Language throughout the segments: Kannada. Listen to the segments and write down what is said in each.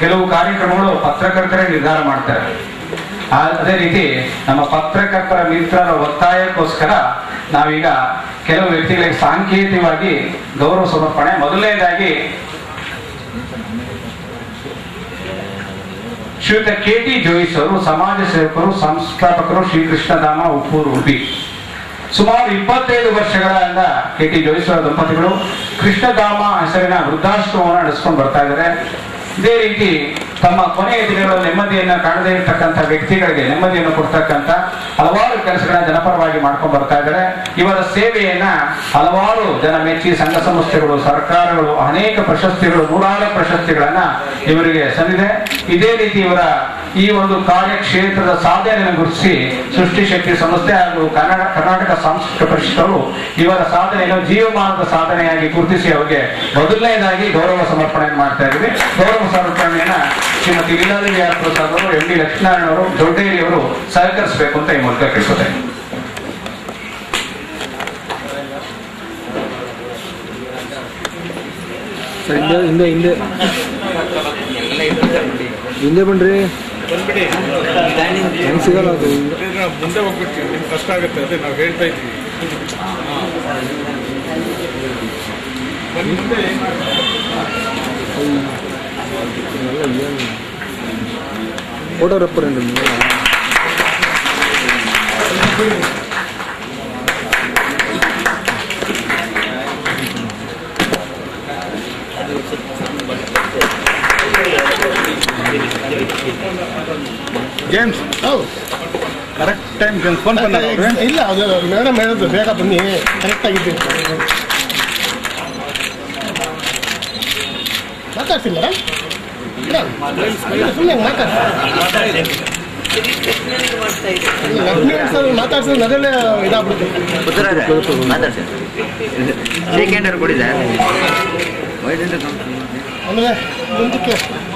ಕೆಲವು ಕಾರ್ಯಕ್ರಮಗಳು ಪತ್ರಕರ್ತರೇ ನಿರ್ಧಾರ ಮಾಡ್ತಾರೆ ಅದೇ ರೀತಿ ನಮ್ಮ ಪತ್ರಕರ್ತರ ಮಿತ್ರರ ಒತ್ತಾಯಕ್ಕೋಸ್ಕರ ನಾವೀಗ ಕೆಲವು ವ್ಯಕ್ತಿಗಳಿಗೆ ಸಾಂಕೇತಿಕವಾಗಿ ಗೌರವ ಸಮರ್ಪಣೆ ಮೊದಲನೇದಾಗಿ ಶ್ರೀಯುತ ಕೆ ಟಿ ಜೋಯಿಸ್ ಅವರು ಸಮಾಜ ಸೇವಕರು ಸಂಸ್ಥಾಪಕರು ಶ್ರೀಕೃಷ್ಣಧಾಮ ಉಪ್ಪೂರು ಉಡುಪಿ ಸುಮಾರು ಇಪ್ಪತ್ತೈದು ವರ್ಷಗಳಿಂದ ಕೆ ಟಿ ಜೋಯಿಸ್ ಅವರ ದಂಪತಿಗಳು ಕೃಷ್ಣಧಾಮ ಹೆಸರಿನ ವೃದ್ಧಾಶ್ರಮವನ್ನು ನಡೆಸ್ಕೊಂಡು ಬರ್ತಾ ಇದ್ದಾರೆ ಇದೇ ರೀತಿ ತಮ್ಮ ಕೊನೆಯ ದಿನಗಳ ನೆಮ್ಮದಿಯನ್ನ ಕಾಣದೇ ಇರತಕ್ಕಂಥ ವ್ಯಕ್ತಿಗಳಿಗೆ ನೆಮ್ಮದಿಯನ್ನು ಕೊಡ್ತಕ್ಕಂಥ ಹಲವಾರು ಕೆಲಸಗಳನ್ನ ಜನಪರವಾಗಿ ಮಾಡ್ಕೊಂಡು ಬರ್ತಾ ಇದ್ದಾರೆ ಇವರ ಸೇವೆಯನ್ನ ಹಲವಾರು ಜನ ಮೆಚ್ಚಿ ಸಂಘ ಸಂಸ್ಥೆಗಳು ಸರ್ಕಾರಗಳು ಅನೇಕ ಪ್ರಶಸ್ತಿಗಳು ನೂರಾರು ಪ್ರಶಸ್ತಿಗಳನ್ನ ಇವರಿಗೆ ಸಂದಿದೆ ಇದೇ ರೀತಿ ಇವರ ಈ ಒಂದು ಕಾರ್ಯಕ್ಷೇತ್ರದ ಸಾಧನೆಯನ್ನು ಗುರುತಿಸಿ ಸೃಷ್ಟಿ ಶಕ್ತಿ ಸಂಸ್ಥೆ ಹಾಗೂ ಕನ್ನಡ ಕರ್ನಾಟಕ ಸಾಂಸ್ಕೃತಿಕ ಪರಿಷತ್ತರು ಇವರ ಸಾಧನೆಯನ್ನು ಜೀವಮಾನದ ಸಾಧನೆಯಾಗಿ ಗುರುತಿಸಿ ಅವರಿಗೆ ಮೊದಲನೇದಾಗಿ ಗೌರವ ಸಮರ್ಪಣೆ ಮಾಡ್ತಾ ಇದ್ದೀವಿ ಗೌರವ ಸಮರ್ಪಣೆಯನ್ನ ಶ್ರೀಮತಿ ಲೀಲಾದೇವಿ ಆರ್ ಪ್ರಸಾದ್ ಅವರು ಎಂ ಡಿ ಲಕ್ಷ್ಮೀನಾರಾಯಣ ಅವರು ದೊಡ್ಡೇರಿ ಅವರು ಸಹಕರಿಸಬೇಕು ಅಂತ ಈ ಮೂಲಕ ಕೇಳ್ಕೊತೇನೆ ಸರ್ ಹಿಂದೆ ಹಿಂದೆ ಹಿಂದೆ ಹಿಂದೆ ಬನ್ರಿ ಬಂದ್ಬಿಡಿ ಹೆಂಗೆ ಸಿಗಲ್ಲ ಅದು ಅದೇ ನಾವು ಮುಂದೆ ಹೋಗ್ಬಿಡ್ತೀವಿ ನಿಮ್ಗೆ ಕಷ್ಟ ಆಗುತ್ತೆ ಅದೇ ನಾವು ಹೇಳ್ತಾ ಇದ್ವಿ ಬನ್ನಿ ಮುಂದೆ ಫೋಟೋಗ್ರಾಫರ್ ಏನ್ರಿ ನೀವು ಜೇಮ್ಸ್ ಕರೆಕ್ಟ್ ಟೈಮ್ ಫೋನ್ பண்ணாங்க ಇಲ್ಲ ಅದು ಮೇಡಮ್ ಹೇಳಿದ್ರು ಬೇಗ ಬನ್ನಿ ಕರೆಕ್ಟ್ ಆಗಿದ್ದೀನಿ ಮಾತಾಡ್ತೀನಿ ಮೇಡಮ್ ಮೇಡಮ್ ಸುಮ್ಮನೆ ಮಾತಾಡ್ತೀನಿ ಮಾತಾಡ್ಸಿದ್ರೆ ಅದರಲ್ಲೇ ಇದಾಗ್ಬಿಡುತ್ತೆ ಮಾತಾಡ್ಸಿ ಶೇಕ್ ಹ್ಯಾಂಡ್ ಕೊಡಿ ಸರ್ ವೈಟ್ ಹ್ಯಾಂಡ್ ಆಮೇಲೆ ಮುಂದಕ್ಕೆ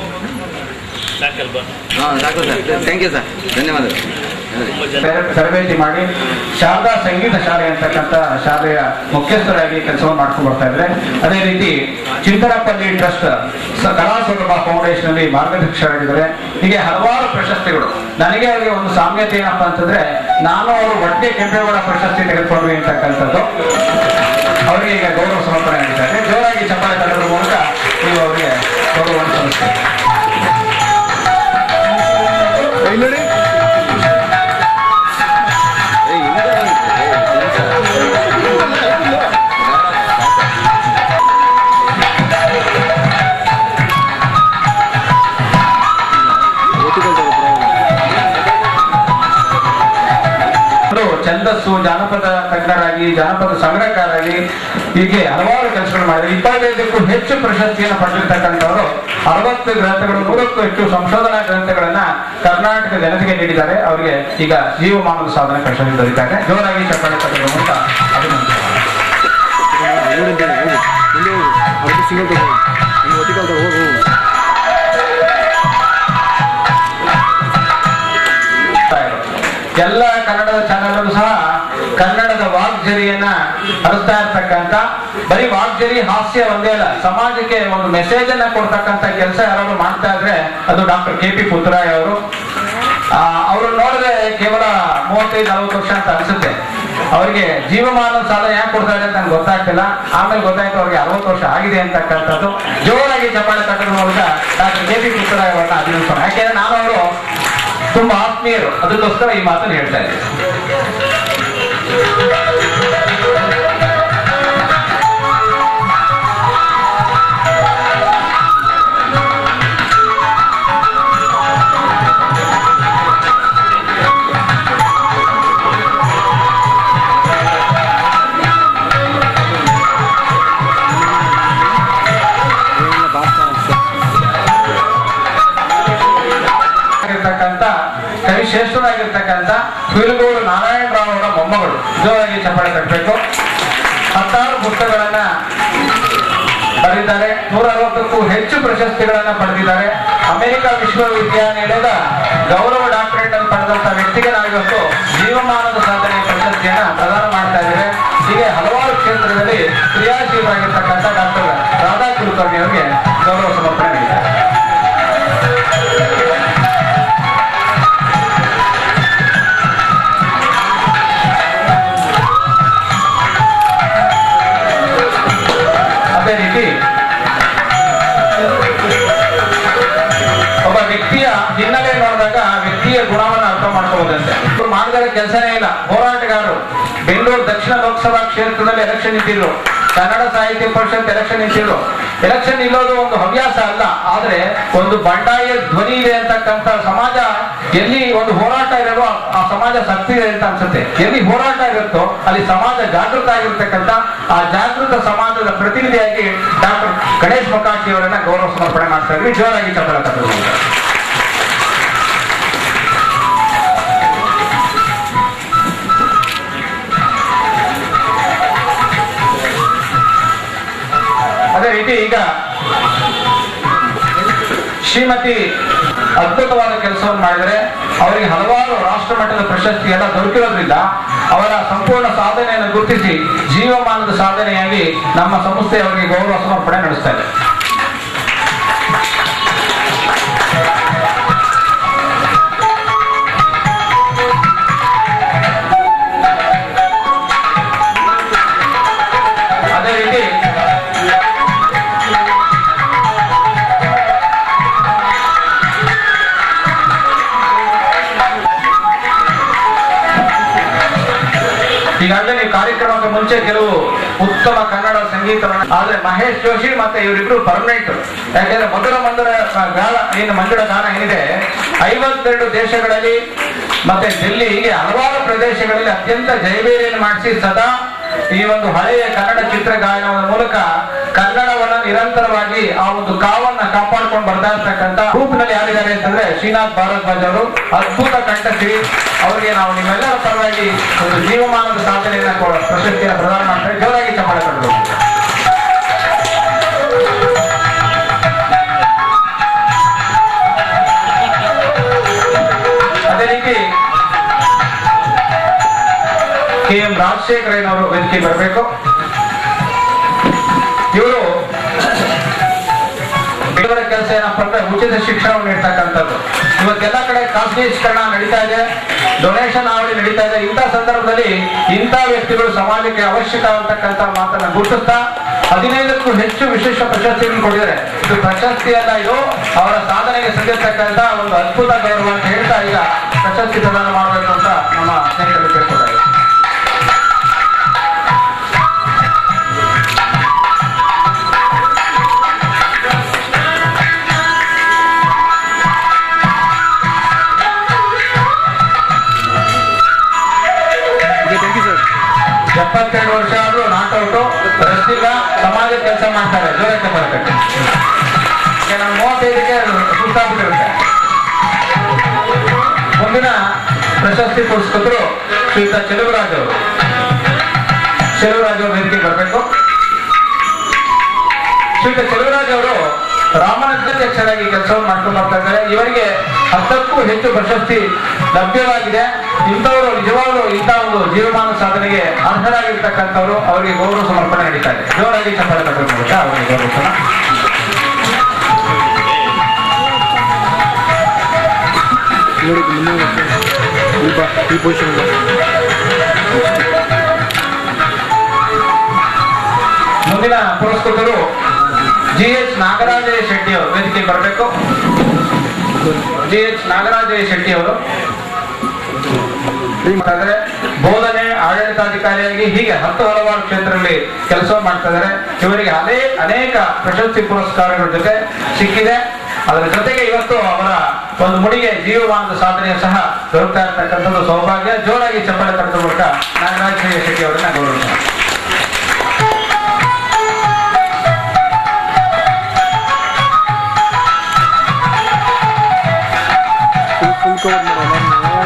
ಹಾಂ ಸಾಕು ಸರ್ ಥ್ಯಾಂಕ್ ಯು ಸರ್ ಧನ್ಯವಾದಗಳು ತರ- ತರಬೇತಿ ಮಾಡಿ ಶಾರದಾ ಸಂಗೀತ ಶಾಲೆ ಅಂತಕ್ಕಂಥ ಶಾಲೆಯ ಮುಖ್ಯಸ್ಥರಾಗಿ ಕೆಲಸವನ್ನು ಮಾಡ್ಕೊಂಡು ಬರ್ತಾ ಇದ್ದಾರೆ ಅದೇ ರೀತಿ ಚಿಂತನಪಲ್ಲಿ ಟ್ರಸ್ಟ್ ಸ- ಕಲಾ ಸೌರಭ ಫೌಂಡೇಶನ್ ಅಲ್ಲಿ ಮಾರ್ಗದರ್ಶಕರಾಗಿದ್ದಾರೆ ಹೀಗೆ ಹಲವಾರು ಪ್ರಶಸ್ತಿಗಳು ನನಗೆ ಅವರಿಗೆ ಒಂದು ಸಾಮ್ಯತೆ ಏನಪ್ಪಾ ಅಂತಂದ್ರೆ ನಾನು ಅವರು ಒಟ್ಟಿಗೆ ಕೆಂಪೇಗೌಡ ಪ್ರಶಸ್ತಿ ತೆಗೆದುಕೊಂಡ್ವಿ ಅಂತಕ್ಕಂಥದ್ದು ಅವರಿಗೆ ಈಗ ಗೌರವ ಸಮರ್ಪಣೆ ಆಗಿದ್ದಾರೆ ಜೋರಾಗಿ ಚಪ್ಪಾಳೆ ತಗೊಳ್ಳೋದ್ರ ಮೂಲಕ ನೀವು ಅವರಿಗೆ ಗೌರವವನ್ನು ಸಲ್ಲಿಸ್ತಾರೆ ಕೈ ನೋಡಿ ಅವರು ಛಂದಸ್ಸು ಜಾನಪದ ತಜ್ಞರಾಗಿ ಜಾನಪದ ಸಂಗ್ರಹಕಾರಾಗಿ ಹೀಗೆ ಹಲವಾರು ಕೆಲಸಗಳು ಮಾಡಿದ್ದಾರೆ ಇಪ್ಪತ್ತೈದಕ್ಕೂ ಹೆಚ್ಚು ಪ್ರಶಸ್ತಿಯನ್ನು ಪಡೆದಿರ್ತಕ್ಕಂಥವರು ಅರವತ್ತು ಗ್ರಂಥಗಳು ನೂರಕ್ಕೂ ಹೆಚ್ಚು ಸಂಶೋಧನಾ ಗ್ರಂಥಗಳನ್ನ ಕರ್ನಾಟಕ ಜನತೆಗೆ ನೀಡಿದ್ದಾರೆ ಅವರಿಗೆ ಈಗ ಜೀವಮಾನದ ಸಾಧನೆ ಪ್ರಶಸ್ತಿ ದೊರೆತಾರೆ ಜೋರಾಗಿ ಚಪ್ಪಾಳೆ ತಗೊಳ್ಳುವ ಮೂಲಕ ಅಭಿನಂದನೆ ಊರಿಂದ ಹೋಗು ಮುಂದೆ ಹೋಗು ಅವ್ರಿಗೆ ಸಿಂಗಲ್ ತಗೋ ಹಿಂಗೆ ಒಟ್ಟಿಗೆ ಹೋಗು ಹೋಗು ಮಾಡ್ತಾ ಇರೋದು. ಎಲ್ಲ ಕನ್ನಡದ ಚಾನೆಲ್ಗಳು ಸಹ ಕನ್ನಡದ ವಾಗ್ಜರಿಯನ್ನ ಹರಿಸ್ತಾ ಇರ್ತಕ್ಕಂಥ ಬರೀ ವಾಗ್ಜರಿ ಹಾಸ್ಯ ಒಂದೇ ಅಲ್ಲ ಸಮಾಜಕ್ಕೆ ಒಂದು ಮೆಸೇಜ್ ಅನ್ನ ಕೊಡ್ತಕ್ಕಂಥ ಕೆಲಸ ಯಾರಾದ್ರು ಮಾಡ್ತಾ ಇದ್ರೆ ಅದು ಡಾಕ್ಟರ್ ಕೆ ಪಿ ಪುತ್ತರಾಯ್ ಅವರು ಅವರು ನೋಡಿದ್ರೆ ಕೇವಲ ಮೂವತ್ತೈದು ನಲವತ್ತು ವರ್ಷ ಅಂತ ಅನ್ಸುತ್ತೆ ಅವರಿಗೆ ಜೀವಮಾನ ಸಾಧನೆ ಯಾಕೆ ಕೊಡ್ತಾರೆ ಅಂತ ನಂಗೆ ಗೊತ್ತಾಗ್ತಿಲ್ಲ ಆಮೇಲೆ ಗೊತ್ತಾಯ್ತು ಅವ್ರಿಗೆ ಅರವತ್ತು ವರ್ಷ ಆಗಿದೆ ಅಂತಕ್ಕಂಥದ್ದು ಜೋರಾಗಿ ಚಪ್ಪಾಳೆ ತಟ್ಟೋದ್ರ ಮೂಲಕ ಡಾಕ್ಟರ್ ಕೆ ಪಿ ಪುತ್ತರಾಯ್ ಅವರನ್ನ ಅಭಿನಂದಿಸೋಣ ಯಾಕೆಂದ್ರೆ ನಾನು ಅವರು ತುಂಬಾ ಆತ್ಮೀಯರು ಅದಕ್ಕೋಸ್ಕರ ಈ ಮಾತನ್ನು ಹೇಳ್ತಾ ಇದ್ದೀನಿ ಏನಿಲ್ಲ ಭಾಷಣ ಅಷ್ಟೇ ಆಗಿರ್ತಕ್ಕಂಥ ಕವಿಶ್ರೇಷ್ಠರಾಗಿರ್ತಕ್ಕಂಥ ಕುಯಿಲಗೂರು ನಾರಾಯಣ ರಾವ್ ಅವರ ಮೊಮ್ಮಗಳು ಜೋರಾಗಿ ಚಪ್ಪಾಳೆ ಕಟ್ಟಬೇಕು ಹತ್ತಾರು ಪುಸ್ತಕಗಳನ್ನ ಬರೆದಿದ್ದಾರೆ ನೂರ ಅರವತ್ತಕ್ಕೂ ಹೆಚ್ಚು ಪ್ರಶಸ್ತಿಗಳನ್ನ ಪಡೆದಿದ್ದಾರೆ ಅಮೆರಿಕ ವಿಶ್ವವಿದ್ಯಾನಿಲಯದ ಗೌರವ ಡಾಕ್ಟರೇಟ್ ಅನ್ನು ಪಡೆದಂತ ವ್ಯಕ್ತಿಗೆ ನಾವಿವತ್ತು ಜೀವಮಾನದ ಸಾಧನೆ ಪ್ರಶಸ್ತಿಯನ್ನ ಪ್ರದಾನ ಮಾಡ್ತಾ ಇದ್ದೇವೆ ಹೀಗೆ ಹಲವಾರು ಕ್ಷೇತ್ರದಲ್ಲಿ ಕ್ರಿಯಾಶೀಲರಾಗಿರ್ತಕ್ಕಂಥ ಡಾಕ್ಟರ್ ರಾಧಾ ಕುಲಕರ್ಣಿ ಅವರಿಗೆ ಗೌರವ ಸಮರ್ಪಣೆ ನೀಡಿದ್ದಾರೆ ವ್ಯಕ್ತಿಯ ಗುಣವನ್ನು ಅರ್ಥ ಮಾಡ್ಕೋಬೋದಂತೆ ಇವ್ರು ಮಾಡಿದರೆ ಕೆಲಸನೇ ಇಲ್ಲ ಹೋರಾಟಗಾರರು ಬೆಂಗಳೂರು ದಕ್ಷಿಣ ಲೋಕಸಭಾ ಕ್ಷೇತ್ರದಲ್ಲಿ ಎಲೆಕ್ಷನ್ ನಿಂತಿದ್ರು ಕನ್ನಡ ಸಾಹಿತ್ಯ ಪರಿಷತ್ ಎಲೆಕ್ಷನ್ ನಿಂತಿದ್ರು ಎಲೆಕ್ಷನ್ ನಿಲ್ಲೋದು ಒಂದು ಹವ್ಯಾಸ ಅಲ್ಲ ಆದ್ರೆ ಒಂದು ಬಂಡಾಯ ಧ್ವನಿ ಇದೆ ಅಂತಕ್ಕಂಥ ಸಮಾಜ ಎಲ್ಲಿ ಒಂದು ಹೋರಾಟ ಇರೋ ಆ ಸಮಾಜ ಸಕ್ರಿಯ ಅಂತ ಅನ್ಸುತ್ತೆ ಎಲ್ಲಿ ಹೋರಾಟ ಇರುತ್ತೋ ಅಲ್ಲಿ ಸಮಾಜ ಜಾಗೃತ ಆಗಿರ್ತಕ್ಕಂಥ ಆ ಜಾಗೃತ ಸಮಾಜದ ಪ್ರತಿನಿಧಿಯಾಗಿ ಡಾಕ್ಟರ್ ಗಣೇಶ್ ಮೊಕಾಶಿ ಅವರನ್ನ ಗೌರವ ಸಮರ್ಪಣೆ ಮಾಡ್ತಾ ಇದ್ವಿ ಜೋರಾಗಿ ಚಪ್ಪಳ ತಗೊಳ್ಳಿ ಅದೇ ರೀತಿ ಈಗ ಶ್ರೀಮತಿ ಅದ್ಭುತವಾದ ಕೆಲಸವನ್ನು ಮಾಡಿದರೆ ಅವರಿಗೆ ಹಲವಾರು ರಾಷ್ಟ್ರ ಮಟ್ಟದ ಪ್ರಶಸ್ತಿ ಎಲ್ಲ ದೊರಕಿರೋದ್ರಿಂದ ಅವರ ಸಂಪೂರ್ಣ ಸಾಧನೆಯನ್ನು ಗುರುತಿಸಿ ಜೀವಮಾನದ ಸಾಧನೆಯಾಗಿ ನಮ್ಮ ಸಂಸ್ಥೆ ಅವರಿಗೆ ಗೌರವ ಸಮರ್ಪಣೆ ನಡೆಸ್ತಾ ಇದೆ ಅದೇ ರೀತಿ ಈಗಾಗಲೇ ನೀವು ಕಾರ್ಯಕ್ರಮಕ್ಕೆ ಮುಂಚೆ ಕೆಲವು ಉತ್ತಮ ಕನ್ನಡ ಸಂಗೀತವನ್ನು ಆದ್ರೆ ಮಹೇಶ್ ಜೋಶಿ ಮತ್ತೆ ಇವರಿಬ್ರು ಪರ್ಮನೆಂಟ್ ಯಾಕೆಂದ್ರೆ ಮಧುರ ಮಂದಿರ ಗಾನ ಏನು ಮಂಜುಳ ಗಾನ ಏನಿದೆ ಐವತ್ತೆರಡು ದೇಶಗಳಲ್ಲಿ ಮತ್ತೆ ದಿಲ್ಲಿ ಹೀಗೆ ಹಲವಾರು ಪ್ರದೇಶಗಳಲ್ಲಿ ಅತ್ಯಂತ ಜೈಬೇರಿಯನ್ನು ಮಾಡಿಸಿ ಸದಾ ಈ ಒಂದು ಹಳೆಯ ಕನ್ನಡ ಚಿತ್ರ ಗಾಯನದ ಮೂಲಕ ಕನ್ನಡವನ್ನ ನಿರಂತರವಾಗಿ ಆ ಒಂದು ಕಾವನ್ನ ಕಾಪಾಡ್ಕೊಂಡು ಬರ್ತಾ ಇರ್ತಕ್ಕಂಥ ಗ್ರೂಪ್ನಲ್ಲಿ ಯಾರಿದ್ದಾರೆ ಅಂತಂದ್ರೆ ಶ್ರೀನಾಥ್ ಭಾರದ್ವಾಜ್ ಅವರು ಅದ್ಭುತ ಕಂಠಶ್ರೀ ಅವರಿಗೆ ನಾವು ನಿಮ್ಮೆಲ್ಲರ ಪರವಾಗಿ ಒಂದು ಜೀವಮಾನದ ಸಾಧನೆಯನ್ನ ಕೊ- ಪ್ರಶಸ್ತಿಯನ್ನು ಪ್ರದಾನ ಮಾಡ್ತಾರೆ ಜೋರಾಗಿ ಚಪ್ಪಾಳೆ ತಟ್ಟಬೇಕು ಅದೇ ರೀತಿ ಕೆ ಎಂ ರಾಜಶೇಖರಯ್ಯನವರು ವೇದಿಕೆ ಬರಬೇಕು ಇವರು ಇವರ ಕೆಲಸ ಏನಪ್ಪ ಅಂದ್ರೆ ಉಚಿತ ಶಿಕ್ಷಣವನ್ನು ನೀಡ್ತಕ್ಕಂಥದ್ದು ಇವತ್ತೆಲ್ಲ ಕಡೆ ಖಾಸಗೀಕರಣ ನಡೀತಾ ಇದೆ ಡೊನೇಷನ್ ಅವಳಿ ನಡೀತಾ ಇದೆ ಇಂಥ ಸಂದರ್ಭದಲ್ಲಿ ಇಂಥ ವ್ಯಕ್ತಿಗಳು ಸಮಾಜಕ್ಕೆ ಅವಶ್ಯಕ ಅಂತಕ್ಕಂಥ ಮಾತನ್ನ ಗುರುತಿಸ್ತಾ ಹದಿನೈದಕ್ಕೂ ಹೆಚ್ಚು ವಿಶೇಷ ಪ್ರಶಸ್ತಿಗಳನ್ನು ಕೊಟ್ಟಿದ್ದಾರೆ ಇದು ಪ್ರಶಸ್ತಿ ಅಲ್ಲ ಇದು ಅವರ ಸಾಧನೆಗೆ ಸಲ್ಲಿಸ್ತಕ್ಕಂಥ ಒಂದು ಅದ್ಭುತ ಗೌರವ ಅಂತ ಹೇಳ್ತಾ ಈಗ ಪ್ರಶಸ್ತಿ ಪ್ರದಾನ ಮಾಡಬೇಕು ಅಂತ ನಮ್ಮ ಸ್ನೇಹಿತರು ಕೇಳ್ಕೊತಾರೆ ಓಕೆ ಥ್ಯಾಂಕ್ ಯು ಸರ್ ಎಪ್ಪತ್ತೆರಡು ವರ್ಷ ಆದ್ರೂ ನಾಟೌಟು ರಸ್ತಿಗ ಸಮಾಜ ಕೆಲಸ ಮಾಡ್ತಾರೆ ಜೋರಕ್ಕೆ ಬರಬೇಕು ಈಗ ನಾನು ಮೂವತ್ತೈದಕ್ಕೆ ಸುತ್ತಾಗ್ಬಿಟ್ಟಿರುತ್ತೆ ಮುಂದಿನ ಪ್ರಶಸ್ತಿ ಪುರಸ್ಕೃತರು ಶ್ರೀಯುತ ಚೆಲುವರಾಜ್ ಅವರು ಚೆಲುವರಾಜ್ ಅವರು ವೇದಿಕೆ ಬರಬೇಕು ಶ್ರೀಯುತ ಚೆಲುವರಾಜ್ ಅವರು ರಾಮನಗರಾಧ್ಯಕ್ಷರಾಗಿ ಕೆಲಸವನ್ನು ಮಾಡ್ಕೊಂಡು ಬರ್ತಾ ಇದ್ದಾರೆ ಇವರಿಗೆ ಹತ್ತಕ್ಕೂ ಹೆಚ್ಚು ಪ್ರಶಸ್ತಿ ಲಭ್ಯವಾಗಿದೆ ಇಂಥವರು ನಿಜವಾಗ್ಲೂ ಇಂಥ ಒಂದು ಜೀವಮಾನ ಸಾಧನೆಗೆ ಅರ್ಹರಾಗಿರ್ತಕ್ಕಂಥವ್ರು ಅವರಿಗೆ ಗೌರವ ಸಮರ್ಪಣೆ ನಡೀತಾ ಇದೆ ಜೋರಾಗಿ ಚಪ್ಪಾಳೆ ತಟ್ಟುವ ಮೂಲಕ ಅವರಿಗೆ ಗೌರವಿಸೋಣ ನೋಡಿ ಮುಂದೆ ಈ ಬಾ ಈ ಪೊಸಿಷನ್ ಮುಂದಿನ ಪುರಸ್ಕೃತರು ಜಿ ಎಚ್ ನಾಗರಾಜ ಶೆಟ್ಟಿ ಅವರು ವೇದಿಕೆ ಬರಬೇಕು ಜಿ ಎಚ್ ನಾಗರಾಜ ಶೆಟ್ಟಿ ಅವರು ಮಾತಾಡಿದ್ರೆ ಬೋಧನೆ ಆಡಳಿತಾಧಿಕಾರಿಯಾಗಿ ಹೀಗೆ ಹತ್ತು ಹಲವಾರು ಕ್ಷೇತ್ರದಲ್ಲಿ ಕೆಲಸ ಮಾಡ್ತಾ ಇದ್ದಾರೆ ಇವರಿಗೆ ಅದೇ ಅನೇಕ ಪ್ರಶಸ್ತಿ ಪುರಸ್ಕಾರಗಳ ಜೊತೆ ಸಿಕ್ಕಿದೆ ಅದರ ಜೊತೆಗೆ ಇವತ್ತು ಅವರ ಒಂದು ಮುಡಿಗೆ ಜೀವಮಾನದ ಸಾಧನೆಯ ಸಹ ದೊರಕ್ತಾ ಇರ್ತಕ್ಕಂಥದ್ದು ಸೌಭಾಗ್ಯ ಜೋರಾಗಿ ಚಪ್ಪಾಳೆ ತಟ್ಟುವ ಮೂಲಕ ನಾಗರಾಜ ಶೆಟ್ಟಿ ಅವರನ್ನ ಗೌರವಿಸೋಣ ಫುಲ್ ಫುಲ್ ಕವರ್ ಮಾಡೋಣ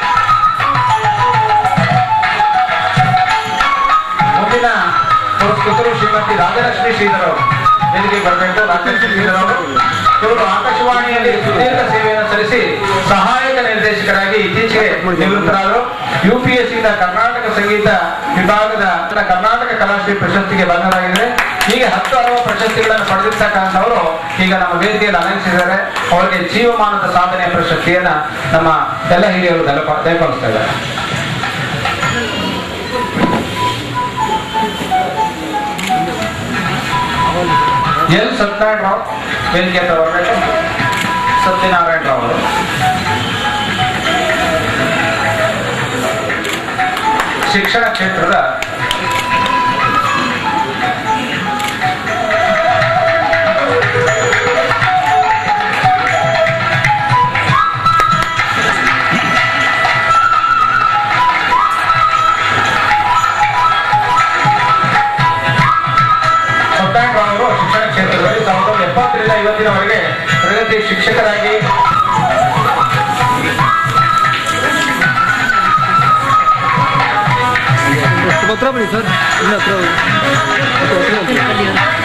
ಮುಂದಿನ ಪುರಸ್ಕೃತರು ಶ್ರೀಮತಿ ರಾಜಲಕ್ಷ್ಮಿ ಶ್ರೀಧರ್ ಅವರು ವೇದಿಕೆ ಬರಬೇಕು ರಾಜಲಕ್ಷ್ಮಿ ಶ್ರೀಧರ್ ಅವರು ಇವರು ಆಕಾಶವಾಣಿಯಲ್ಲಿ ಸುದೀರ್ಘ ಸೇವೆಯನ್ನು ಸಲ್ಲಿಸಿ ಸಹಾಯಕ ನಿರ್ದೇಶಕರಾಗಿ ಇತ್ತೀಚೆಗೆ ನಿವೃತ್ತರಾದರು ಯು ಪಿ ಎಸ್ ಕರ್ನಾಟಕ ಸಂಗೀತ ವಿಭಾಗದ ಕರ್ನಾಟಕ ಕಲಾಶ್ರೀ ಪ್ರಶಸ್ತಿಗೆ ಬಂಧರಾಗಿದ್ದಾರೆ ಹೀಗೆ ಹತ್ತು ಹಲವು ಪ್ರಶಸ್ತಿಗಳನ್ನು ಪಡೆದಿರ್ತಕ್ಕಂಥವರು ಈಗ ನಮ್ಮ ವೇದಿಕೆಯಲ್ಲಿ ಅಲಂಕರಿಸಿದ್ದಾರೆ ಅವರಿಗೆ ಜೀವಮಾನದ ಸಾಧನೆಯ ಪ್ರಶಸ್ತಿಯನ್ನ ನಮ್ಮ ಎಲ್ಲ ಹಿರಿಯರು ದಯಪ ದಯಪಾಲಿಸ್ತಾ ಇದ್ದಾರೆ ಎಲ್ ಸತ್ಯನಾರಾಯಣ ರಾವ್ ವೇದಿಕೆ ಹತ್ರ ಬರಬೇಕು ಸತ್ಯನಾರಾಯಣ ರಾವ್ ಅವರು ಶಿಕ್ಷಣ ಕ್ಷೇತ್ರದ ಸತ್ಯಾಂಗ್ ಅವರು ಶಿಕ್ಷಣ ಕ್ಷೇತ್ರದಲ್ಲಿ ಸಾವಿರದ ಒಂಬೈನೂರ ಎಪ್ಪತ್ತರಿಂದ ಇವತ್ತಿನವರೆಗೆ ಪ್ರಗತಿ ಶಿಕ್ಷಕರಾಗಿ ಸ್ವಲ್ಪ ಹತ್ರ ಬನ್ನಿ ಸರ್ ಇನ್ನು ಹತ್ರ ಹೋಗಿ. ಸ್ವಲ್ಪ ಹತ್ರ ಬನ್ನಿ.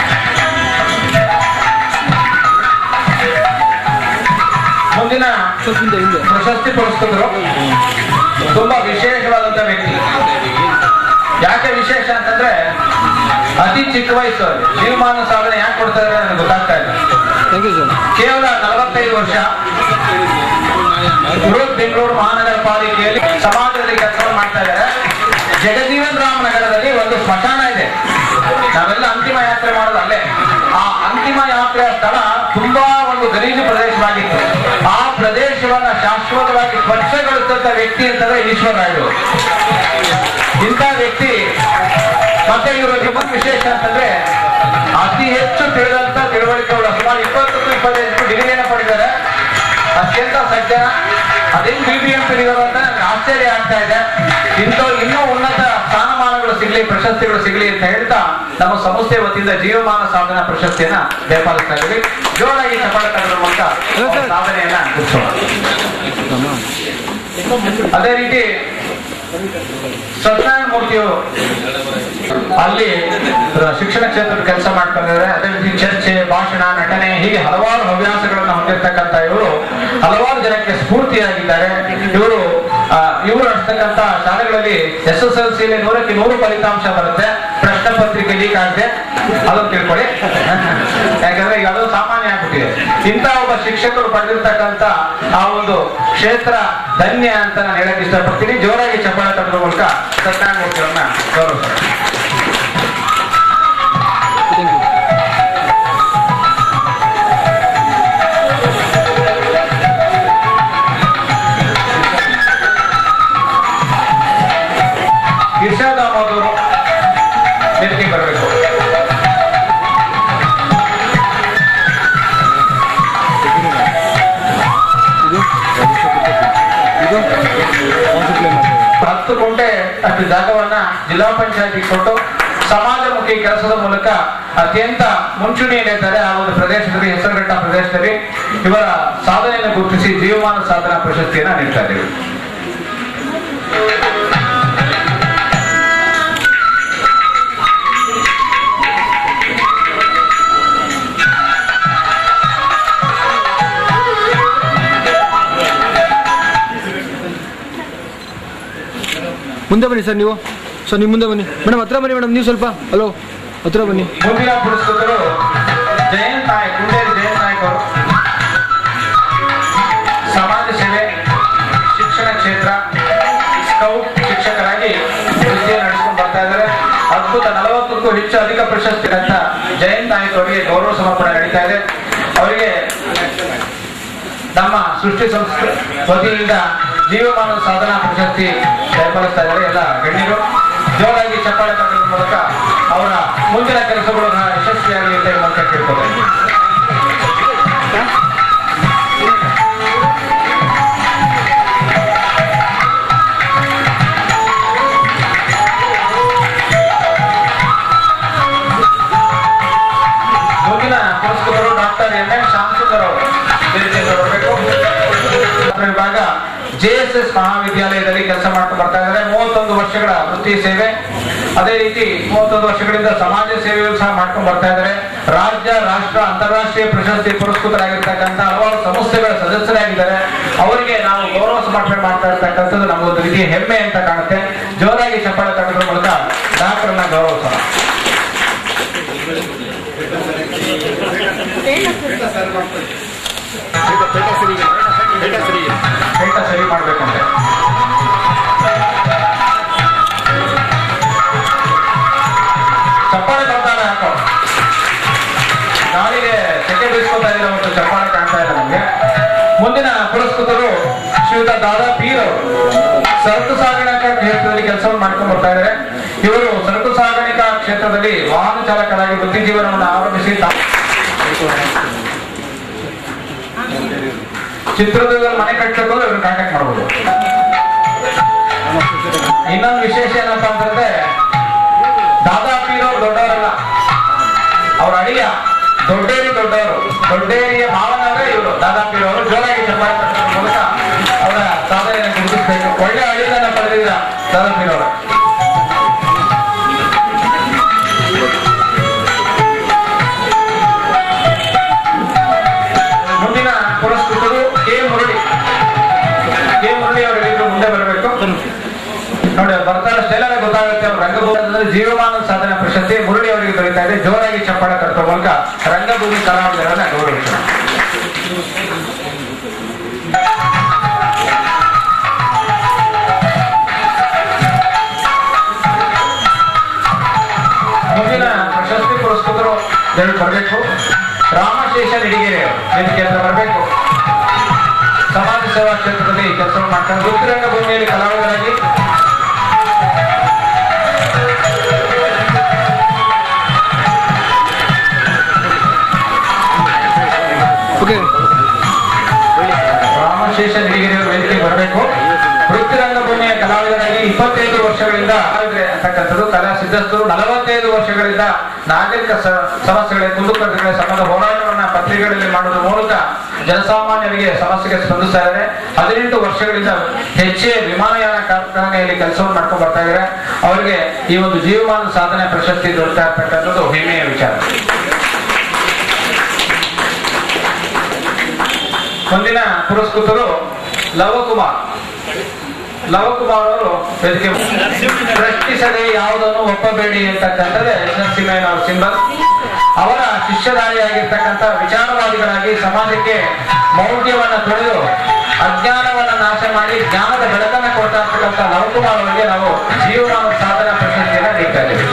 ಮುಂದಿನ ಸ್ವಲ್ಪ ಹಿಂದೆ ಹಿಂದೆ ಪ್ರಶಸ್ತಿ ಪುರಸ್ಕೃತರು ತುಂಬಾ ವಿಶೇಷವಾದಂತ ವ್ಯಕ್ತಿ ಯಾಕೆ ವಿಶೇಷ ಅಂತಂದ್ರೆ ಅತಿ ಚಿಕ್ಕ ವಯಸ್ಸು ಜೀವಮಾನ ಸಾಧನೆ ಯಾಕೆ ಕೊಡ್ತಾ ಇದ್ದಾರೆ ನನಗೆ ಗೊತ್ತಾಗ್ತಾ ಇಲ್ಲ ಥ್ಯಾಂಕ್ ಯು ಸರ್ ಕೇವಲ ನಲವತ್ತೈದು ವರ್ಷ ಬೃಹತ್ ಬೆಂಗಳೂರು ಮಹಾನಗರ ಪಾಲಿಕೆಯಲ್ಲಿ ಸಮಾಜದಲ್ಲಿ ಕೆಲಸವನ್ನು ಮಾಡ್ತಾ ಇದ್ದಾರೆ ಜಗಜೀವನ್ ರಾಮ್ ನಗರದಲ್ಲಿ ಒಂದು ಸ್ಮಶಾನ ಇದೆ ನಾವೆಲ್ಲ ಅಂತಿಮ ಯಾತ್ರೆ ಮಾಡೋದು ಅಲ್ಲೇ ಆ ಅಂತಿಮ ಯಾತ್ರೆಯ ಸ್ಥಳ ತುಂಬಾ ಒಂದು ಗಲೀಜು ಪ್ರದೇಶವಾಗಿತ್ತು ಆ ಪ್ರದೇಶವನ್ನ ಶಾಶ್ವತವಾಗಿ ಸ್ವಚ್ಛಗೊಳಿಸಿದಂತ ವ್ಯಕ್ತಿ ಅಂತಂದ್ರೆ ಈಶ್ವರ ರಾಯರು ಇಂಥ ವ್ಯಕ್ತಿ ಮತ್ತೆ ಇವರ ಇನ್ನೊಂದು ವಿಶೇಷ ಅಂತಂದ್ರೆ ಅತಿ ಹೆಚ್ಚು ತಿಳಿದಂತ ತಿಳುವಳಿಕೆ ಉಳ್ಳ ಸುಮಾರು ಇಪ್ಪತ್ತಕ್ಕೂ ಇಪ್ಪತ್ತೈದು ಡಿಗ್ರಿಯನ್ನು ಪಡೆದಿದ್ದಾರೆ ಅತ್ಯಂತ ಸಜ್ಜನ ಅದೇನು ಬಿ ಬಿ ಎಂ ಪಿ ಅಂತ ನನಗೆ ಆಶ್ಚರ್ಯ ಆಗ್ತಾ ಇದೆ ಇಂಥ ಇನ್ನೂ ಉನ್ನತ ಸ್ಥಾನಮಾನಗಳು ಸಿಗ್ಲಿ ಪ್ರಶಸ್ತಿಗಳು ಸಿಗ್ಲಿ ಅಂತ ಹೇಳ್ತಾ ನಮ್ಮ ಸಂಸ್ಥೆ ವತಿಯಿಂದ ಜೀವಮಾನ ಸಾಧನಾ ಪ್ರಶಸ್ತಿಯನ್ನ ಬೆಂಬಲಿಸ್ತಾ ಇದ್ದೀವಿ ಜೋರಾಗಿ ಚಪ್ಪಾಳೆ ತಗೊಳ್ಳುವ ಮೂಲಕ ಅವ್ರ ಸಾಧನೆಯನ್ನ ಗುರುತಿಸೋಣ ಅದೇ ರೀತಿ ಸತ್ಯನಾರಾಯಣ ಮೂರ್ತಿಯವರು ಅಲ್ಲಿ ಶಿಕ್ಷಣ ಕ್ಷೇತ್ರದ ಕೆಲಸ ಮಾಡ್ಕೊಂಡಿದ್ದಾರೆ ಅದೇ ರೀತಿ ಚರ್ಚೆ ಭಾಷಣ ನಟನೆ ಹೀಗೆ ಹಲವಾರು ಹವ್ಯಾಸಗಳನ್ನ ಹೊಂದಿರತಕ್ಕಂತ ಇವರು ಹಲವಾರು ಜನಕ್ಕೆ ಸ್ಫೂರ್ತಿಯಾಗಿದ್ದಾರೆ ಇವರು ಆ, ಇವರು ನಡೆಸ್ತಕ್ಕಂತ ಶಾಲೆಗಳಲ್ಲಿ ಎಸ್ ಎಸ್ ಎಲ್ ಸಿಲಿ ನೂರಕ್ಕೆ ನೂರು ಫಲಿತಾಂಶ ಬರುತ್ತೆ ಪ್ರಶ್ನೆ ಪತ್ರಿಕೆ ಲೀಕ್ ಆಗಿದೆ ಅದನ್ನು ತಿಳ್ಕೊಳ್ಳಿ ಯಾಕಂದ್ರೆ ಈಗ ಅದು ಸಾಮಾನ್ಯ ಆಗ್ಬಿಟ್ಟಿದೆ ಇಂಥ ಒಬ್ಬ ಶಿಕ್ಷಕರು ಪಡೆದಿರ್ತಕ್ಕಂತ ಆ ಒಂದು ಕ್ಷೇತ್ರ ಧನ್ಯ ಅಂತ ನಾನು ಹೇಳಕ್ ಇಷ್ಟಪಡ್ತೀನಿ ಜೋರಾಗಿ ಚಪ್ಪಾಳೆ ತಟ್ಟುವ ಮೂಲಕ ಸತ್ಯನಾರಾಯಣ ಮೂರ್ತಿಯವ್ರನ್ನ ಗೌರವಿಸೋಣ ಥ್ಯಾಂಕ್ ಯು ಇರ್ಷಾದ್ ಅಹಮದ್ ಅವರು ವೇದಿಕೆಗೆ ಬರಬೇಕು ಇದು ಇದು ಕಾನ್ಸಂಟ್ರೇಟ್ ಮಾಡ್ತಾ ಹತ್ತು ಗುಂಟೆ ಅಷ್ಟು ಜಾಗವನ್ನ ಜಿಲ್ಲಾ ಪಂಚಾಯತಿ ಕೊಟ್ಟು ಸಮಾಜಮುಖಿ ಕೆಲಸದ ಮೂಲಕ ಅತ್ಯಂತ ಮುಂಚೂಣಿಯಲ್ಲಿದ್ದಾರೆ ಆ ಒಂದು ಪ್ರದೇಶದಲ್ಲಿ ಹೆಸರುಘಟ್ಟ ಪ್ರದೇಶದಲ್ಲಿ ಇವರ ಸಾಧನೆಯನ್ನು ಗುರುತಿಸಿ ಜೀವಮಾನ ಸಾಧನಾ ಪ್ರಶಸ್ತಿಯನ್ನ ನೀಡ್ತಾ ಇದ್ದೀವಿ ಮುಂದೆ ಬನ್ನಿ ಸರ್ ನೀವು ಸರ್ ನೀವು ಮುಂದೆ ಬನ್ನಿ ಮೇಡಮ್ ಹತ್ರ ಬನ್ನಿ ಮೇಡಮ್ ನೀವು ಸ್ವಲ್ಪ ಹಲೋ ಹತ್ರ ಬನ್ನಿ ಮುಂದಿನ ಪುರಸ್ಕೃತರು ಜಯಂತ್ ನಾಯಕ್ ಕುಂಡೇರಿ ಜಯಂತ್ ನಾಯಕ್ ಅವರು ಸಮಾಜ ಸೇವೆ ಶಿಕ್ಷಣ ಕ್ಷೇತ್ರ ಸ್ಕೌಟ್ ಶಿಕ್ಷಕರಾಗಿ ವೃತ್ತಿಯನ್ನು ನಡೆಸಿಕೊಂಡು ಬರ್ತಾ ಇದ್ದಾರೆ ಅದ್ಭುತ ನಲವತ್ತಕ್ಕೂ ಹೆಚ್ಚು ಅಧಿಕ ಪ್ರಶಸ್ತಿ ಅಂತ ಜಯಂತ್ ನಾಯಕ್ ಅವರಿಗೆ ಗೌರವ ಸಮರ್ಪಣೆ ನಡೀತಾ ಇದೆ ಅವರಿಗೆ ನಮ್ಮ ಸೃಷ್ಟಿ ಸಂಸ್ಥೆ ವತಿಯಿಂದ ಜೀವಮಾನ ಸಾಧನಾ ಪ್ರಶಸ್ತಿ ಬೆಂಬಲಿಸ್ತಾ ಇದ್ದಾರೆ ಎಲ್ಲ ಗಣ್ಯರು ಜೋರಾಗಿ ಚಪ್ಪಾಳೆ ತಟ್ಟುವ ಮೂಲಕ ಅವರ ಮುಂದಿನ ಕೆಲಸಗಳು ಯಶಸ್ವಿಯಾಗಲಿ ಅಂತ ಈ ಮೂಲಕ ಕೇಳ್ಕೊಳ್ತಾ ಮುಂದಿನ ಪುರಸ್ಕೃತರು ಡಾಕ್ಟರ್ ಎಂ ಎನ್ ಶಾಂತಸುಂದರ್ ಅವರು ವೇದಿಕೆಗೆ ಬರಬೇಕು ಡಾಕ್ಟರ್ ವಿಭಾಗ ಜೆಎಸ್ಎಸ್ ಮಹಾವಿದ್ಯಾಲಯದಲ್ಲಿ ಕೆಲಸ ಮಾಡ್ಕೊಂಡು ಬರ್ತಾ ಇದ್ದಾರೆ ಮೂವತ್ತೊಂದು ವರ್ಷಗಳ ವೃತ್ತಿ ಸೇವೆ ಅದೇ ರೀತಿ ಮೂವತ್ತೊಂದು ವರ್ಷಗಳಿಂದ ಸಮಾಜ ಸೇವೆಯೂ ಸಹ ಮಾಡ್ಕೊಂಡು ಬರ್ತಾ ಇದ್ದಾರೆ ರಾಜ್ಯ ರಾಷ್ಟ್ರ ಅಂತಾರಾಷ್ಟ್ರೀಯ ಪ್ರಶಸ್ತಿ ಪುರಸ್ಕೃತರಾಗಿರ್ತಕ್ಕಂಥ ಹಲವಾರು ಸಂಸ್ಥೆಗಳ ಸದಸ್ಯರಾಗಿದ್ದಾರೆ ಅವರಿಗೆ ನಾವು ಗೌರವ ಸಮರ್ಪಣೆ ಮಾಡ್ತಾ ಇರ್ತಕ್ಕಂಥದ್ದು ನಮಗೊಂದು ರೀತಿ ಹೆಮ್ಮೆ ಅಂತ ಕಾಣುತ್ತೆ ಜೋರಾಗಿ ಚಪ್ಪಾಳೆ ತಗೊಳ್ಳೋದ್ರ ಮೂಲಕ ಡಾಕ್ಟರ್ನ ಗೌರವಿಸೋಣ ಪೇಟ ಸರಿ ಮಾಡ್ಬೇಕಂತೆ ಚಪ್ಪಾಳೆ ಬರ್ತಾರೆ ಹಾಕೋ ನಾಳಿಗೆ ಸೆಕೆ ಬೀಸ್ಕೊತಾ ಇದ್ರೆ ಮತ್ತು ಚಪ್ಪಾಳೆ ಕಾಣ್ತಾ ಇಲ್ಲ ನಮಗೆ ಮುಂದಿನ ಪುರಸ್ಕೃತರು ಶ್ರೀಯುತ ದಾದಾ ಪೀರ್ ಅವರು ಸರಕು ಸಾಗಾಣಿಕಾ ಕ್ಷೇತ್ರದಲ್ಲಿ ಕೆಲಸವನ್ನು ಮಾಡ್ಕೊಂಡು ಬರ್ತಾ ಇದ್ದಾರೆ ಇವರು ಸರಕು ಸಾಗಾಣಿಕಾ ಕ್ಷೇತ್ರದಲ್ಲಿ ವಾಹನ ಚಾಲಕರಾಗಿ ವೃತ್ತಿ ಜೀವನವನ್ನು ಆರಂಭಿಸಿ ತಾ- ಚಿತ್ರದುರ್ಗದಲ್ಲಿ ಮನೆ ಕಟ್ಟಬೇಕು ಅಂದ್ರೆ ಇವ್ರನ್ನ ಕಾಂಟ್ಯಾಕ್ಟ್ ಮಾಡಬಹುದು ಇನ್ನೊಂದು ವಿಶೇಷ ಏನಪ್ಪಾ ಅಂತಂದ್ರೆ ದಾದಾ ಪೀರವ್ರು ದೊಡ್ಡವರಲ್ಲ ಅವ್ರ ಅಳಿಯ ದೊಡ್ಡೇರಿ ದೊಡ್ಡವರು ದೊಡ್ಡೇರಿಯ ಮಾವನವರೇ ಇವರು ದಾದಾ ಪೀರವರು ಜೋರಾಗಿ ಚಪ್ಪಾಳೆ ತಟ್ಟುವ ಮೂಲಕ ಅವರ ಸಾಧನೆಯನ್ನು ಗುರುತಿಸಬೇಕು ಒಳ್ಳೆ ಅಳಿಯನ್ನ ಪಡೆದಿದ್ದ ದಾದಾ ಪೀರವರು ಮುಂದಿನ ಪುರಸ್ಕೃತರು ಕೆ ಮುರಳಿ ಕೆ ಮುರಳಿ ಅವರಿಗೆ ಮುಂದೆ ಬರಬೇಕು ನೋಡಿ ಅವ್ರು ಬರ್ತಾರೆ ಸ್ಟೈಲಲ್ಲೇ ಗೊತ್ತಾಗುತ್ತೆ ಅವ್ರು ರಂಗಭೂಮಿ ಜೀವಮಾನ ಸಾಧನೆ ಪ್ರಶಸ್ತಿ ಮುರಳಿ ಅವರಿಗೆ ದೊರೀತಾ ಇದೆ ಜೋರಾಗಿ ಚಪ್ಪಾಳೆ ತಟ್ಟುವ ಮೂಲಕ ರಂಗಭೂಮಿ ಕಲಾವಿದರನ್ನ ಗೌರವಿಸೋಣ ಮುಂದಿನ ಪ್ರಶಸ್ತಿ ಪುರಸ್ಕೃತರು ದಯವಿಟ್ಟು ಬರಬೇಕು ರಾಮಶೇಷ ನಿಡಿಗೆರೆ ಅವರು ವೇದಿಕೆ ಹತ್ರ ಬರಬೇಕು ಸಮಾಜ ಸೇವಾ ಕ್ಷೇತ್ರದಲ್ಲಿ ಕೆಲಸವನ್ನು ಮಾಡ್ತಾರೆ ವೃತ್ತಿ ರಂಗಭೂಮಿಯಲ್ಲಿ ಕಲಾವಿದರಾಗಿ ಓಕೆ ರಾಮಶೇಷ ನಿಡಿಗೆರೆ ಅವರು ವೇದಿಕೆಗೆ ಬರಬೇಕು ವೃತ್ತಿ ರಂಗಭೂಮಿಯ ಕಲಾವಿದರಾಗಿ ಇಪ್ಪತ್ತೈದು ವರ್ಷಗಳಿಂದ ಕಲಾವಿದರೆ ಅಂತಕ್ಕಂಥದ್ದು ಕಲಾ ಸಿದ್ಧಸ್ಥರು ನಲವತ್ತೈದು ವರ್ಷಗಳಿಂದ ನಾಗರಿಕ ಸ- ಸಮಸ್ಯೆಗಳಿಗೆ ಕುಂದುಕೊರತೆಗಳ ಸಂಬಂಧ ಹೋರಾಟವನ್ನ ಪತ್ರಿಕೆಗಳಲ್ಲಿ ಮಾಡುವ ಮೂಲಕ ಜನಸಾಮಾನ್ಯರಿಗೆ ಸಮಸ್ಯೆಗೆ ಸ್ಪಂದಿಸ್ತಾ ಇದ್ದಾರೆ ಹದಿನೆಂಟು ವರ್ಷಗಳಿಂದ ಹೆಚ್ಚೆ ವಿಮಾನಯಾನ ಕಾರ್ಖಾನೆಯಲ್ಲಿ ಕೆಲಸವನ್ನು ಮಾಡ್ಕೊಂಡು ಬರ್ತಾ ಇದ್ದಾರೆ ಅವರಿಗೆ ಈ ಒಂದು ಜೀವಮಾನ ಸಾಧನೆ ಪ್ರಶಸ್ತಿ ದೊರೆತಾ ಇರ್ತಕ್ಕಂಥದ್ದು ಹೆಮ್ಮೆಯ ವಿಚಾರ ಮುಂದಿನ ಪುರಸ್ಕೃತರು ಲವಕುಮಾರ್ ಲವಕುಮಾರ್ ಅವರು ವೇದಿಕೆ ಪ್ರಶ್ನಿಸದೆ ಯಾವುದನ್ನು ಒಪ್ಪಬೇಡಿ ಅಂತಕ್ಕಂಥದ್ದೇ ನರಸಿಂಹಯ್ಯನವರ ಸಿಂಬಲ್ ಅವರ ಶಿಷ್ಯಧಾರಿಯಾಗಿರ್ತಕ್ಕಂಥ ವಿಚಾರವಾದಿಗಳಾಗಿ ಸಮಾಜಕ್ಕೆ ಮೌಢ್ಯವನ್ನ ತೊಳೆದು ಅಜ್ಞಾನವನ್ನ ನಾಶ ಮಾಡಿ ಜ್ಞಾನದ ಬೆಳಕನ್ನ ಕೊಡ್ತಾ ಇರ್ತಕ್ಕಂಥ ಲವಕುಮಾರ್ ಅವರಿಗೆ ನಾವು ಜೀವಮಾನ ಸಾಧನ ಪ್ರಶಸ್ತಿಯನ್ನ ನೀಡ್ತಾ ಇದ್ದೇವೆ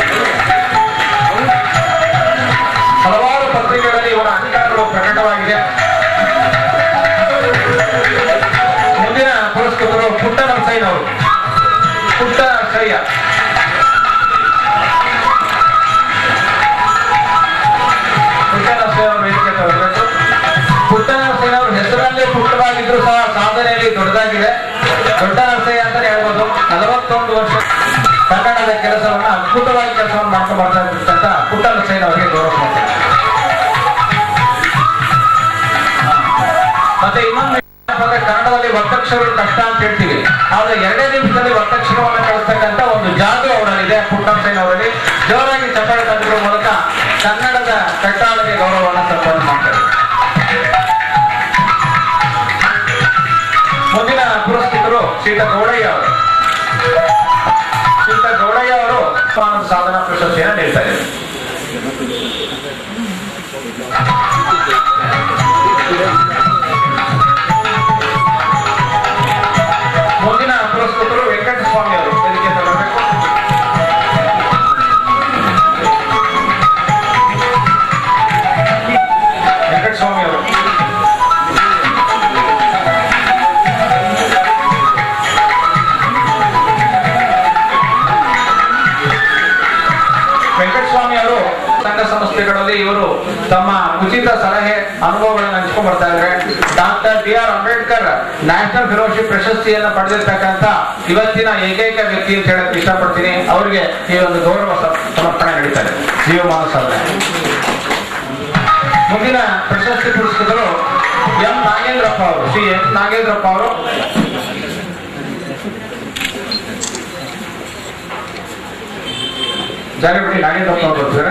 ಹಲವಾರು ಪತ್ರಿಕೆಗಳಲ್ಲಿ ಇವರ ಅಧಿಕಾರಗಳು ಪ್ರಕಟವಾಗಿದೆ ಮುಂದಿನ ಪುರಸ್ಕೃತರು ಪುಟ್ಟ ನರಸಯ್ಯನವರು ಪುಟ್ಟ ನರಸಯ್ಯ ಪುಟ್ಟ ನರಸಯ್ಯನವರು ವೇದಿಕೆ ತಗೊಳ್ಬೇಕು ಪುಟ್ಟ ನರಸಯ್ಯನವರು ಹೆಸರಲ್ಲಿ ಪುಟ್ಟವಾಗಿದ್ರು ಸಹ ಸಾಧನೆಯಲ್ಲಿ ದೊಡ್ಡದಾಗಿದೆ ದೊಡ್ಡ ನರಸಯ್ಯ ಅಂತಾನೆ ಹೇಳ್ಬೋದು ನಲವತ್ತೊಂದು ವರ್ಷ ಕನ್ನಡದ ಕೆಲಸವನ್ನ ಅದ್ಭುತವಾಗಿ ಕೆಲಸವನ್ನು ಮಾಡ್ಕೊಂಡು ಬರ್ತಾ ಇರ್ತಕ್ಕಂಥ ಪುಟ್ಟ ನರಸಯ್ಯನವರಿಗೆ ಗೌರವ ಮಾಡ್ತೇನೆ ಮತ್ತೆ ಇನ್ನೊಂದು ಏನಪ್ಪ ಅಂದ್ರೆ ಕನ್ನಡದಲ್ಲಿ ಒತ್ತಕ್ಷರಗಳು ಕಷ್ಟ ಅಂತ ಹೇಳ್ತೀವಿ ಆದ್ರೆ ಎರಡೇ ನಿಮಿಷದಲ್ಲಿ ಒತ್ತಕ್ಷರವನ್ನು ಕಳಿಸ್ತಕ್ಕಂಥ ಒಂದು ಜಾದು ಅವರಲ್ಲಿದೆ ಪುಟ್ಟಂಸೇನ್ ಅವರಲ್ಲಿ ಜೋರಾಗಿ ಚಪ್ಪಾಳೆ ತಟ್ಟುವ ಮೂಲಕ ಕನ್ನಡದ ಕಟ್ಟಾಳಿಗೆ ಗೌರವವನ್ನು ಸಂಪಾದನೆ ಮಾಡ್ತಾರೆ ಮುಂದಿನ ಪುರಸ್ಕೃತರು ಶ್ರೀತ ಗೌಡಯ್ಯ ಅವರು ಶ್ರೀತ ಗೌಡಯ್ಯ ಅವರು ಮಾನವ ಸಾಧನಾ ಪ್ರಶಸ್ತಿಯನ್ನು ನೀಡ್ತಾ ಇದ್ದಾರೆ ಮುಂದಿನ ಪುರಸ್ಕೃತರು ವೆಂಕಟಸ್ವಾಮಿ ಅವರು ವೇದಿಕೆ ತಗೊಳ್ಬೇಕು ವೆಂಕಟಸ್ವಾಮಿ ಅವರು ವೆಂಕಟಸ್ವಾಮಿ ಅವರು ಸಂಘ ಸಂಸ್ಥೆಗಳಲ್ಲಿ ಇವರು ತಮ್ಮ ಉಚಿತ ಸಲಹೆ ಅನುಭವಗಳನ್ನು ಹಂಚ್ಕೊಂಡ್ ಬರ್ತಾ ಇದ್ದಾರೆ doctor B R Ambedkar national fellowship ಪ್ರಶಸ್ತಿಯನ್ನ ಪಡೆದಿರ್ತಕ್ಕಂಥ ಇವತ್ತಿನ ಏಕೈಕ ವ್ಯಕ್ತಿ ಅಂತ ಹೇಳಕ್ ಇಷ್ಟಪಡ್ತೀನಿ ಅವರಿಗೆ ಈ ಒಂದು ಗೌರವ ಸ- ಸಮರ್ಪಣೆ ನಡೀತಾರೆ ಜೀವಮಾನ ಸಾಧನೆ ಮುಂದಿನ ಪ್ರಶಸ್ತಿ ಪುರಸ್ಕೃತರು ಎಂ ನಾಗೇಂದ್ರಪ್ಪ ಅವರು ಶ್ರೀ ಎಂ ನಾಗೇಂದ್ರಪ್ಪ ಅವರು ಜಾಗೃತಿ ನಾಗೇಂದ್ರಪ್ಪ ಅವರು ಬರ್ತಿದ್ದಾರೆ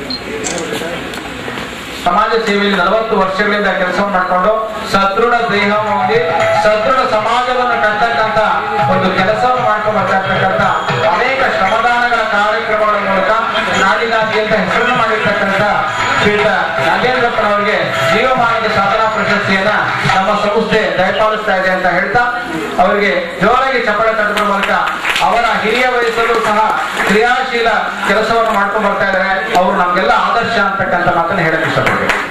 ಸಮಾಜ ಸೇವೆಯಲ್ಲಿ ನಲವತ್ತು ವರ್ಷಗಳಿಂದ ಕೆಲಸವನ್ನು ಮಾಡಿಕೊಂಡು ಸದೃಢ ದೇಹ ಹೊಂದಿ ಸದೃಢ ಸಮಾಜವನ್ನು ಕಟ್ಟತಕ್ಕಂತ ಒಂದು ಕೆಲಸವನ್ನು ಮಾಡ್ಕೊಂಡು ಬರ್ತಾ ಇರ್ತಕ್ಕಂಥ ಅನೇಕ ಶ್ರಮದಾನಗಳ ಕಾರ್ಯಕ್ರಮಗಳ ಮೂಲಕ ನಾಡಿನಾದ್ಯಂತ ಹೆಸರನ್ನು ಮಾಡಿರ್ತಕ್ಕಂಥ ಶ್ರೀಯುತ ನಾಗೇಂದ್ರಪ್ಪನವರಿಗೆ ಜೀವಮಾನದ ಸಾಧನಾ ಪ್ರಶಸ್ತಿಯನ್ನ ನಮ್ಮ ಸಂಸ್ಥೆ ದಯಪಾಲಿಸ್ತಾ ಇದೆ ಅಂತ ಹೇಳ್ತಾ ಅವರಿಗೆ ಜೋರಾಗಿ ಚಪ್ಪಳೆ ತಟ್ಟುವ ಮೂಲಕ ಅವರ ಹಿರಿಯ ವಯಸ್ಸಲ್ಲೂ ಸಹ ಕ್ರಿಯಾಶೀಲ ಕೆಲಸವನ್ನು ಮಾಡ್ಕೊಂಡು ಬರ್ತಾ ಇದ್ದಾರೆ ಅವರು ನಮ್ಗೆಲ್ಲ ಆದರ್ಶ ಅಂತಕ್ಕಂಥ ಮಾತನ್ನು ಹೇಳಕ್ ಇಷ್ಟಪಡ್ಬೇಕು